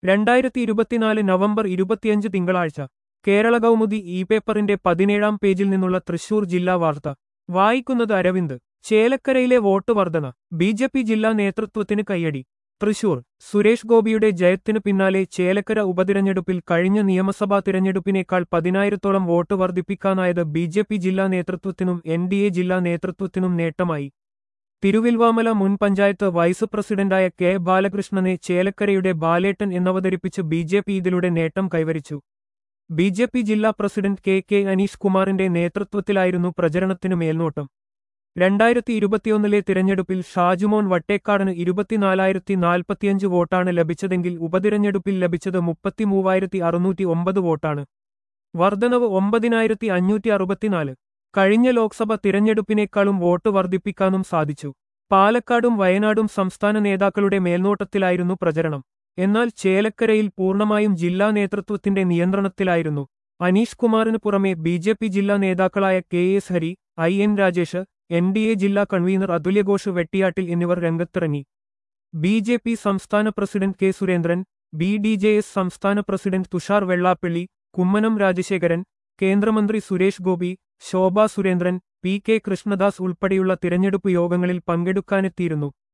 രണ്ടായിരത്തി ഇരുപത്തിനാല് നവംബർ ഇരുപത്തിയഞ്ച് തിങ്കളാഴ്ച കേരള കൗമുദി ഇ പേപ്പറിന്റെ പതിനേഴാം പേജിൽ നിന്നുള്ള തൃശൂർ ജില്ലാ വാർത്ത വായിക്കുന്നത് അരവിന്ദ് ചേലക്കരയിലെ വോട്ട് വർധന ബി ജെ പി ജില്ലാ നേതൃത്വത്തിന് കയ്യടി തൃശൂർ സുരേഷ് ഗോപിയുടെ ജയത്തിനു പിന്നാലെ ചേലക്കര ഉപതിരഞ്ഞെടുപ്പിൽ കഴിഞ്ഞ നിയമസഭാ തിരഞ്ഞെടുപ്പിനേക്കാൾ പതിനായിരത്തോളം വോട്ട് വർദ്ധിപ്പിക്കാനായത് ബി ജെ പി ജില്ലാ നേതൃത്വത്തിനും എൻ ഡി എ ജില്ലാ നേതൃത്വത്തിനും നേട്ടമായി തിരുവിൽവാമല മുൻ പഞ്ചായത്ത് വൈസ് പ്രസിഡന്റായ കെ ബാലകൃഷ്ണനെ ചേലക്കരയുടെ ബാലേട്ടൻ എന്നവതരിപ്പിച്ച് ബി ജെ പി ഇതിലൂടെ നേട്ടം കൈവരിച്ചു ബി ജെ പി ജില്ലാ പ്രസിഡന്റ് കെ കെ അനീഷ് കുമാറിന്റെ നേതൃത്വത്തിലായിരുന്നു പ്രചരണത്തിനു മേൽനോട്ടം രണ്ടായിരത്തി ഇരുപത്തിയൊന്നിലെ തിരഞ്ഞെടുപ്പിൽ ഷാജുമോൻ വട്ടേക്കാടിന് ഇരുപത്തിനാലായിരത്തി നാൽപ്പത്തിയഞ്ച് വോട്ടാണ് ലഭിച്ചതെങ്കിൽ ഉപതിരഞ്ഞെടുപ്പിൽ ലഭിച്ചത് മുപ്പത്തിമൂവായിരത്തി അറുന്നൂറ്റി ഒമ്പത് വോട്ടാണ് വർധനവ് ഒമ്പതിനായിരത്തി അഞ്ഞൂറ്റി അറുപത്തിനാല് കഴിഞ്ഞ ലോക്സഭ തിരഞ്ഞെടുപ്പിനേക്കാളും വോട്ട് വർദ്ധിപ്പിക്കാനും സാധിച്ചു പാലക്കാടും വയനാടും സംസ്ഥാന നേതാക്കളുടെ മേൽനോട്ടത്തിലായിരുന്നു പ്രചരണം എന്നാൽ ചേലക്കരയിൽ പൂർണ്ണമായും ജില്ലാ നേതൃത്വത്തിന്റെ നിയന്ത്രണത്തിലായിരുന്നു അനീഷ് കുമാറിന് പുറമെ ബി ജെ പി ജില്ലാ നേതാക്കളായ K S Hari I N Rajesh N D A ജില്ലാ കൺവീനർ അതുല്യഘോഷ് വെട്ടിയാട്ടിൽ എന്നിവർ രംഗത്തിറങ്ങി ബി ജെ പി സംസ്ഥാന president K Surendran B D J S സംസ്ഥാന പ്രസിഡന്റ് തുഷാർ വെള്ളാപ്പള്ളി കുമ്മനം രാജശേഖരൻ കേന്ദ്രമന്ത്രി സുരേഷ് ഗോപി ശോഭാ സുരേന്ദ്രൻ പി കെ കൃഷ്ണദാസ് ഉൾപ്പെടെയുള്ള തിരഞ്ഞെടുപ്പ് യോഗങ്ങളിൽ പങ്കെടുക്കാനെത്തിയിരുന്നു